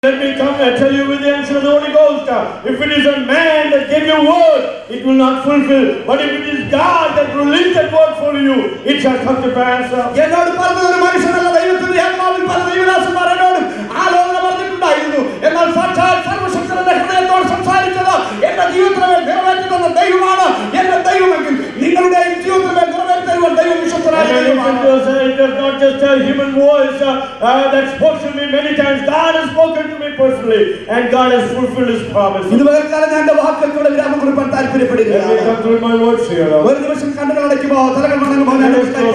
Let me come and tell you with the answer of the Holy Ghost. uh, If it is a man that gave you word, it will not fulfill. But if it is God that released that word for you, it shall come to pass. uh. എന്നോട് പറഞ്ഞത് ഒരു മനുഷ്യനല്ല ദൈവത്തിന്റെ ആത്മാവിൽ പല ദൈവദാസന്മാർ എന്നോടും ആലോചന പറഞ്ഞിട്ടുണ്ടായിരുന്നു എന്നാൽ സാക്ഷാൽ സർവശക്തന്റെ ഹൃദയത്തോട് സംസാരിച്ചത് എന്റെ ജീവിതത്തിലെ നിറവേറ്റുന്ന ദൈവമാണ് എന്റെ ദൈവമെങ്കിൽ നിങ്ങളുടെയും ജീവിതത്തിലെ നിറവേറ്റുവാൻ ദൈവം വിശ്വസ്തനായ And if ദൈവമാണ് it was, uh, it was not just a human voice uh, uh, that spoke to me many times. God has spoken to me personally, and God has fulfilled His promise. ഇത് വേൽക്കാലം ഞാൻ എന്റെ വാക്കുകൾക്കൂടെ വിരാമം കുറിപ്പാൻ Let me താല്പര്യപ്പെടുകയാണ് conclude my words here. uh. ഒരു നിമിഷം കണ്ണുകൾ അടയ്ക്കുമോ തലകൾ മണങ്ങുമോ ഞാൻ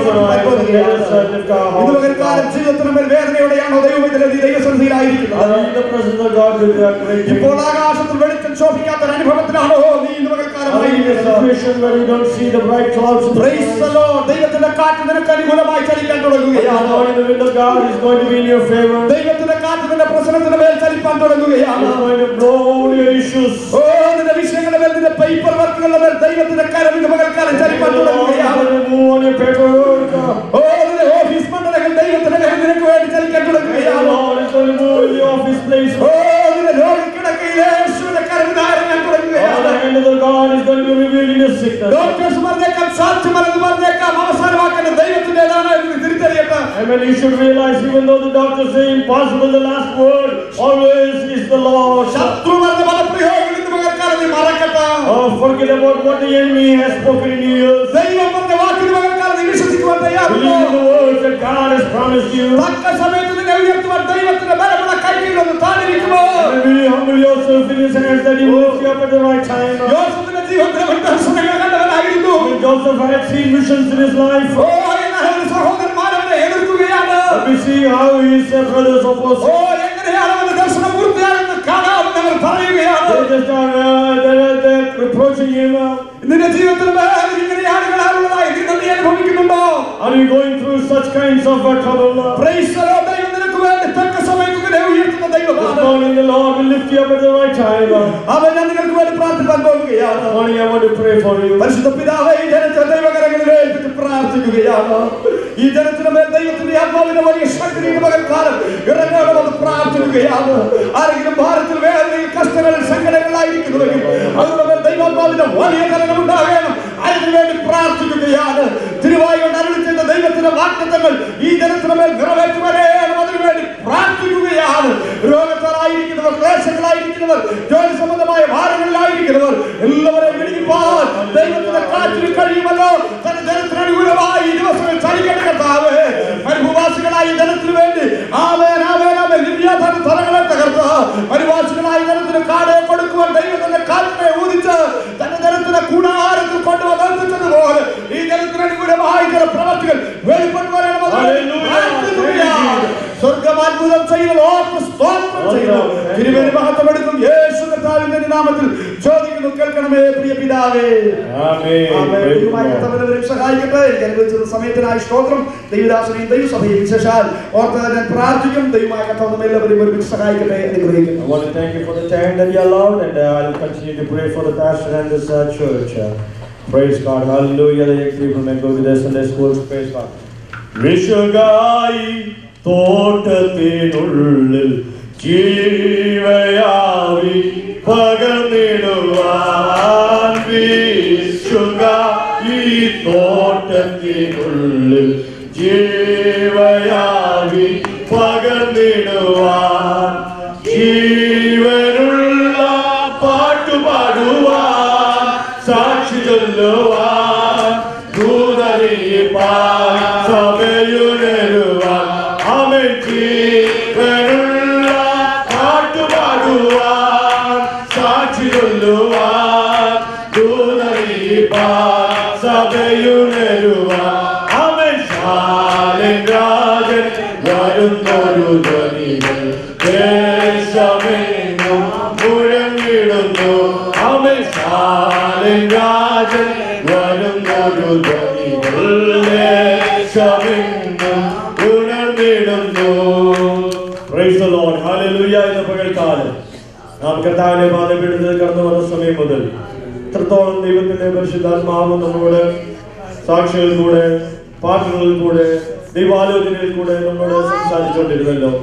ഇത് പകൽക്കാലം ജീവിതത്തിന് മേൽ വേദനയോടെയാണോ ദൈവം ഇതിലെ ദൈവസന്നിധിയിലായിരിക്കുന്നത് Are you in the presence of God with that great ഇപ്പോൾ ആകാശത്തിൽ വെളിച്ചം ശോഭിക്കാത്ത ഒരു അനുഭവത്തിലാണോ നീ ഇന്ന് പകൽക്കാലം Are you in a ആയിരിക്കുന്നത്? situation where you don't see the bright clouds in the Praise the sky? Lord. ദൈവത്തിന്റെ കാറ്റ് നിനക്ക് അനുകൂലമായി ചലിക്കാൻ The തുടങ്ങുകയാണ് Lord in the wind of God is going to be in your favor. ദൈവത്തിന്റെ കാറ്റ് നിന്റെ പ്രശ്നത്തിന് മേൽ ചലിപ്പാൻ തുടങ്ങുകയാണ് He's going to blow all your issues. ഓ നിന്റെ വിഷയങ്ങളുടെ മേൽ നിന്റെ പേപ്പർ വർക്കുകളുടെ മേൽ ദൈവത്തിന്റെ കരം ഇന്ന് പകൽക്കാലം The ചലിപ്പാൻ Lord is തുടങ്ങുകയാണ് going to move on your paperwork. ഓ നിന്റെ ഓഫീസ് മണ്ഡലങ്ങൾ ദൈവത്തിന്റെ മേൽ നിനക്ക് വേണ്ടി ചലിക്കാൻ The തുടങ്ങുകയാണ് Lord is going to move in the office place. ഓ നിന്റെ രോഗിക്കിടക്കയിൽ യേശുവിന്റെ കരം ധാരണ Oh, തുടങ്ങുകയാണ് the hand of the God is going to be revealed in your sickness. Doctors പറഞ്ഞേക്കാം സാധ്യമല്ലെന്ന് പറഞ്ഞേക്കാം അവസാനമാക്കേണ്ട ദൈവത്തിന്റേതാണ് എന്ന് തിരിച്ചറിയട്ടെ And when you should realize, even though the doctors say impossible, the last word always is the Lord. ശത്രു പറഞ്ഞ പല പ്രയോഗങ്ങൾ ഇന്ന് പകർക്കാതെ നീ മറക്കട്ടെ Oh, forget about what the enemy has spoken in your ears. ദൈവം പറഞ്ഞ വാക്കിന് പകർക്കാതെ നീ വിശ്വസിക്കുവാൻ Believe തയ്യാറുണ്ടോ in the words that God has promised you. തക്ക സമയത്ത് നിന്നെ ഉയർത്തുവാൻ ദൈവത്തിന്റെ ബലമുള്ള കൈകളിലൊന്ന് താണിരിക്കുമോ And will you humble yourself in His hands that He will lift you up at the right time? യോസഫിന്റെ ജീവിതത്തിലെ ഒരു ദർശനങ്ങൾ കണ്ടവനായിരുന്നു When Joseph had seen visions in his life, ഓ എന്നാൽ ഒരു സഹോദരന്മാർ അവനെ എതിർക്കുകയാണ് let me see how his uh, brothers oppose oh him. എങ്ങനെയാണ് അവന്റെ ദർശനം പൂർത്തിയാണെന്ന് കാണാമെന്ന് അവർ പറയുകയാണ് They just are, uh, they're, they're reproaching him. uh, നിന്റെ ജീവിതത്തിൽ വേറെ ഇങ്ങനെ ആളുകളാണുള്ളതായി നിങ്ങൾ നീ അനുഭവിക്കുന്നുണ്ടോ Are you going through such kinds of uh, trouble? uh? Praise the Lord. ദൈവം നിനക്ക് വേണ്ടി തക്ക സമയത്ത് നിന്നെ ഉയർത്തുന്ന This ദൈവമാണ് morning the Lord will lift you up at the right time. uh. അവൻ ഞാൻ നിങ്ങൾക്ക് വേണ്ടി പ്രാർത്ഥിക്കാൻ പോകുകയാണ് This morning I want to pray for you. പരിശുദ്ധ പിതാവേ ഈ ജനത്തെ ദൈവകരങ്ങളിൽ ഏൽപ്പിച്ച് പ്രാർത്ഥിക്കുകയാണ് ഈ ജനത്തിന് മേൽ ദൈവത്തിന്റെ ആത്മാവിന്റെ വലിയ ശക്തി ഈ പകൽക്കാലം ഇറങ്ങണമെന്ന് പ്രാർത്ഥിക്കുകയാണ് ആരെങ്കിലും ഭാരത്തിൽ വേദനയിൽ കഷ്ടങ്ങളിൽ സങ്കടങ്ങളിലായിരിക്കുന്നുവെങ്കിൽ അവരുടെ മേൽ ദൈവാത്മാവിന്റെ വലിയ കരണം ഉണ്ടാകണം അതിനു വേണ്ടി പ്രാർത്ഥിക്കുകയാണ് തിരുവായി കൊണ്ട് അരുളി ചെയ്ത ദൈവത്തിന്റെ വാക്തത്വങ്ങൾ ഈ ജനത്തിന് മേൽ നിറവേറ്റുവരേ അതിനു വേണ്ടി പ്രാർത്ഥിക്കുകയാണ് രോഗത്താലായിരിക്കുന്നവർ ക്ലേശങ്ങളായിരിക്കുന്നവർ ജോലി സംബന്ധമായ ഭാരങ്ങളിലായിരിക്കുന്നവർ എല്ലാവരെയും വിളിക്കുവാൻ ദൈവത്തിന്റെ കാറ്റിന് കഴിയുമല്ലോ തന്റെ ജനത്തിന് അനുകൂലമായി ഈ ദിവസങ്ങൾ ചലിക്കേണ്ട കർത്താവ് പരിഭൂവാസികളായ ഈ ജനത്തിന് വേണ്ടി ആവേൻ ആവേൻ ആവേൻ ലിവ്യാഥാന തലങ്ങളെ തകർത്ത് പരിവാസികളായ ജനത്തിന് കാടെ കൊടുക്കുവാൻ ദൈവത്തിന്റെ കാറ്റിനെ ഊതിച്ച് തന്റെ ജനത്തിന്റെ കൂടാരത്തിൽ കൊണ്ടുവന്നതുപോലെ ഈ ജനത്തിന് അനുകൂലമായി ചില പ്രവർത്തികൾ വെളിപ്പെട്ടു വരണമെന്ന് Hallelujah. പ്രാർത്ഥിക്കുകയാണ്. സ്വർഗ്ഗം അത്ഭുതം ചെയ്യുന്ന ഓർത്ത് സ്തോത്രം ചെയ്യുന്നു തിരുവേനി മഹത്വം എടുക്കും യേശു കർത്താവിന്റെ നാമത്തിൽ ചോദിക്കുന്നു കേൾക്കണമേ പ്രിയ പിതാവേ Amen. ആമേൻ. Praise the ദൈവമായ Lord. കർത്താവ് എല്ലാവരെയും സഹായിക്കട്ടെ എനിക്ക് അനുവദിച്ചിരുന്ന സമയത്തിനായി സ്തോത്രം ദൈവദാസനെയും ദൈവസഭയും വിശേഷാൽ ഓർത്ത് ഞാൻ പ്രാർത്ഥിക്കും ദൈവമായ കർത്താവ് നമ്മെ എല്ലാവരെയും ഒരുമിച്ച് സഹായിക്കട്ടെ അനുഗ്രഹിക്കുന്നു I want to thank you for the time that you allowed, and uh, I'll continue to pray for the pastor and this uh, church. Uh, praise God. Hallelujah. The young people may go to their Sunday schools. Praise God. വിശുകായി തോട്ടത്തിനുള്ളിൽ ജീവയാവി പകർന്നിടുവാൻ വിശുകായി തോട്ടത്തിനുള്ളിൽ ജീവയാവി പകർന്നിടുവാൻ ജീവനുള്ള പാട്ടുപാടുവാൻ സാക്ഷി ചൊല്ലുവാൻ ദൂതറിയിപ്പാൻ സഭയുണരുവാൻ അവൻ ജീവനുള്ള പാട്ടുപാടുവാൻ സാക്ഷി ചൊല്ലുവാൻ ദൂതറിയിപ്പാൻ സഭയുണരുവാൻ അവൻ ശാലൻ രാജൻ വരുന്നൊരു ധ്വനികൾ ദേശമെങ്ങും മുഴങ്ങിടുന്നു അവൻ ശാലൻ രാജൻ വരുന്നൊരു ധ്വനികൾ ദേശമെങ്ങും ഉണർന്നിടുന്നു Praise the Lord. Hallelujah എന്ന പകൽക്കാലം നാം കർത്താവിനെ പാതപ്പെടുന്നത് കടന്നു വന്ന സമയം മുതൽ ഇത്രത്തോളം ദൈവത്തിന്റെ പരിശുദ്ധാത്മാവ് നമ്മളോട് സാക്ഷികളിൽ കൂടെ പാട്ടുകളിൽ കൂടെ ദൈവാലോചനയിൽ കൂടെ നമ്മളോട് സംസാരിച്ചുകൊണ്ടിരുന്നല്ലോ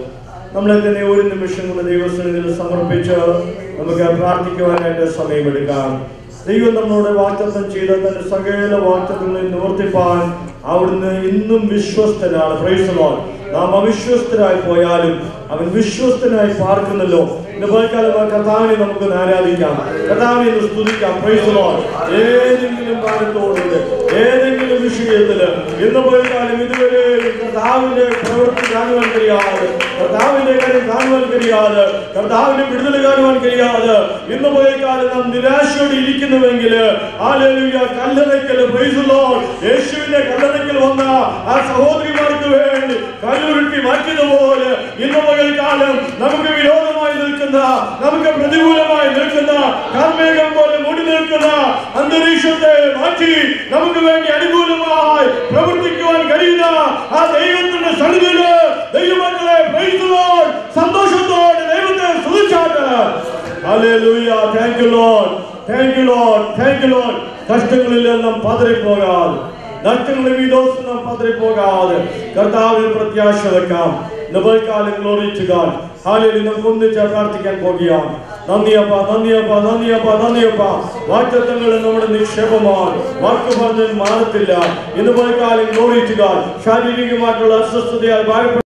നമ്മളെ തന്നെ ഒരു നിമിഷം കൊണ്ട് ദൈവസ്ഥലത്തിൽ സമർപ്പിച്ച് നമുക്ക് പ്രാർത്ഥിക്കുവാനായിട്ട് സമയമെടുക്കാം ദൈവം നമ്മളോട് വാക്തത്വം ചെയ്ത തന്റെ സകല വാക്തത്വങ്ങളെ നിവർത്തിപ്പാൻ അവിടുന്ന് ഇന്നും വിശ്വസ്തനാണ് Praise the Lord. നാം അവിശ്വസ്തരായി പോയാലും അവൻ വിശ്വസ്തനായി പാർക്കുന്നല്ലോ ഇന്ന് പൽക്കാലം ആ കഥാവിനെ നമുക്ക് ഒന്ന് ആരാധിക്കാം കഥാവിനെ ഒന്ന് സ്തുതിക്കാം Praise the Lord. ഏതെങ്കിലും കാലത്തോടുണ്ട് ഏതെങ്കിലും വിഷയത്തില് ഇന്ന് പൽക്കാലം ഇതുവരെ കർത്താവിന്റെ പ്രവൃത്തി കാണുവാൻ കഴിയാതെ കർത്താവിന്റെ കാര്യം കാണുവാൻ കഴിയാതെ കർത്താവിന്റെ വിടുതൽ കാണുവാൻ കഴിയാതെ ഇന്ന് പോയ കാലം നാം നിരാശയോടെ ഇരിക്കുന്നുവെങ്കിൽ ആലേലുയ കല്ലറയ്ക്കൽ praise the Lord. യേശുവിന്റെ കല്ലറയ്ക്കൽ വന്ന ആ സഹോദരിമാർക്ക് വേണ്ടി കല്ലുരുട്ടി മാറ്റിയതുപോലെ ഇന്ന് പകൽ കാലം നമുക്ക് വിരോധമായി നിൽക്കുന്ന നമുക്ക് പ്രതികൂലമായി നിൽക്കുന്ന കാർമേഘം പോലെ മൂടി നിൽക്കുന്ന അന്തരീക്ഷത്തെ മാറ്റി നമുക്ക് വേണ്ടി അനുകൂലമായി പ്രവർത്തിക്കുവാൻ കഴിയുന്ന ആ ദൈവത്തിന്റെ സന്നിധിയില് ദൈവമക്കളെ praise the Lord. സന്തോഷത്തോടെ ദൈവത്തെ സ്തുതിച്ചാട്ട് Hallelujah. Thank you, Lord. Thank you, Lord. Thank you, Lord. കഷ്ടങ്ങളിലെല്ലാം പതറിപ്പോകാതെ നഷ്ടങ്ങളിൽ വിദോഷം നാം പതറിപ്പോകാതെ കർത്താവിൽ പ്രത്യാശ വെക്കാം നവൽക്കാലം ഗ്ലോറിച്ചുകാൻ ഹാലയിൽ നമുക്ക് ഒന്നിച്ച് പ്രാർത്ഥിക്കാൻ പോകുകയാണ് നന്ദിയപ്പ നന്ദിയപ്പ നന്ദിയപ്പ നന്ദിയപ്പ വാക്തത്വങ്ങൾ നമ്മുടെ നിക്ഷേപമാണ് വാക്ക് പറഞ്ഞാൽ മാറത്തില്ല ഇന്ന് പോയ കാലം ഗ്ലോറിച്ചുകാൻ ശാരീരികമായിട്ടുള്ള അസ്വസ്ഥതയാൽ ഭാരപ്പെട്ട